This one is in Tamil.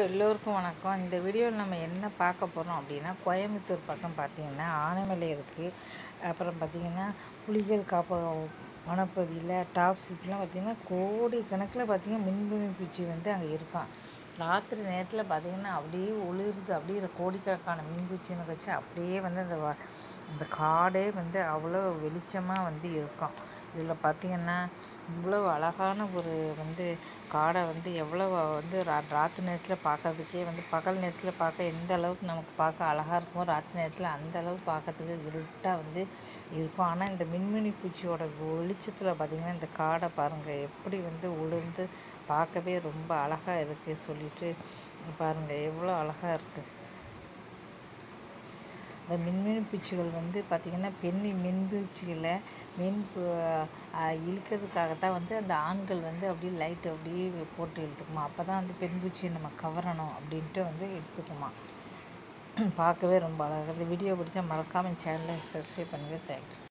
எல்லோருக்கும் வணக்கம் இந்த வீடியோவில் நம்ம என்ன பார்க்க போகிறோம் அப்படின்னா கோயம்புத்தூர் பக்கம் பார்த்தீங்கன்னா ஆனைமலை இருக்குது அப்புறம் பார்த்தீங்கன்னா புலிகள் காப்பகம் வனப்பகுதியில் டாப் ஸ்லிப்லாம் பார்த்தீங்கன்னா கோடி கணக்கில் பார்த்தீங்கன்னா மின்மினி பூச்சி வந்து அங்கே இருக்கான் ராத்திரி நேரத்தில் பார்த்தீங்கன்னா அப்படியே ஒளிருது அப்படியே கோடிக்கணக்கான மின்பூச்சின்னு வச்சு அப்படியே வந்து அந்த வ- அந்த காடே வந்து அவ்வளோ வெளிச்சமாக வந்து இருக்கும் இதில் பார்த்தீங்கன்னா இவ்வளோ அழகான ஒரு வந்து காடை வந்து எவ்வளோ வந்து ரா ராத்திரி நேரத்தில் பார்க்கறதுக்கே வந்து பகல் நேரத்தில் பார்க்க எந்த அளவுக்கு நமக்கு பார்க்க அழகாக இருக்குமோ ராத்திரி நேரத்தில் அந்த அளவுக்கு பார்க்கறதுக்கு இருட்டாக வந்து இருக்கும் ஆனால் இந்த மின்மினி பூச்சியோட வெளிச்சத்தில் பார்த்தீங்கன்னா இந்த காடை பாருங்கள் எப்படி வந்து உளுந்து பார்க்கவே ரொம்ப அழகாக இருக்குது சொல்லிட்டு பாருங்கள் எவ்வளோ அழகாக இருக்குது இந்த மின்மினி பூச்சிகள் வந்து பார்த்திங்கன்னா பெண் மின்பூச்சிகளை மின் பு- அஹ் இழுக்கிறதுக்காகத்தான் வந்து அந்த ஆண்கள் வந்து அப்படியே லைட் அப்படியே போட்டு இழுத்துக்குமா அப்போ தான் வந்து பெண் பூச்சியை நம்ம கவரணும் அப்படின்ட்டு வந்து எடுத்துக்குமா பார்க்கவே ரொம்ப அழகாக இந்த வீடியோ பிடிச்சா மறக்காமல் சேனலை சப்ஸ்கிரைப் பண்ணுங்கள் தேங்க்யூ